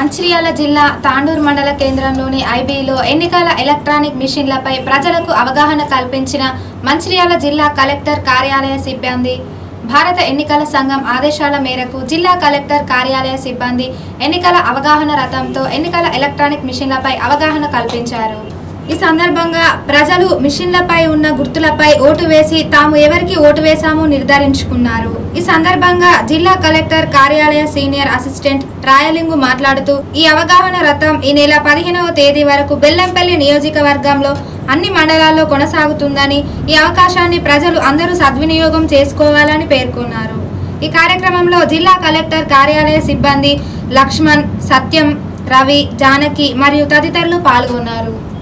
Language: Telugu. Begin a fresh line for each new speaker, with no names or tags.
మంచిర్యాల జిల్లా తాండూరు మండల కేంద్రంలోని ఐబీలో ఎన్నికల ఎలక్ట్రానిక్ మిషన్లపై ప్రజలకు అవగాహన కల్పించిన మంచిర్యాల జిల్లా కలెక్టర్ కార్యాలయ సిబ్బంది భారత ఎన్నికల సంఘం ఆదేశాల మేరకు జిల్లా కలెక్టర్ కార్యాలయ సిబ్బంది ఎన్నికల అవగాహన రథంతో ఎన్నికల ఎలక్ట్రానిక్ మిషన్లపై అవగాహన కల్పించారు ఈ సందర్భంగా ప్రజలు మిషన్లపై ఉన్న గుర్తులపై ఓటు వేసి తాము ఎవరికి ఓటు వేశామో నిర్ధారించుకున్నారు ఈ సందర్భంగా జిల్లా కలెక్టర్ కార్యాలయ సీనియర్ అసిస్టెంట్ రాయలింగు మాట్లాడుతూ ఈ అవగాహన రథం ఈ నెల పదిహేనవ తేదీ వరకు బెల్లంపల్లి నియోజకవర్గంలో అన్ని మండలాల్లో కొనసాగుతుందని ఈ అవకాశాన్ని ప్రజలు అందరూ సద్వినియోగం చేసుకోవాలని పేర్కొన్నారు ఈ కార్యక్రమంలో జిల్లా కలెక్టర్ కార్యాలయ సిబ్బంది లక్ష్మణ్ సత్యం రవి జానకి మరియు తదితరులు పాల్గొన్నారు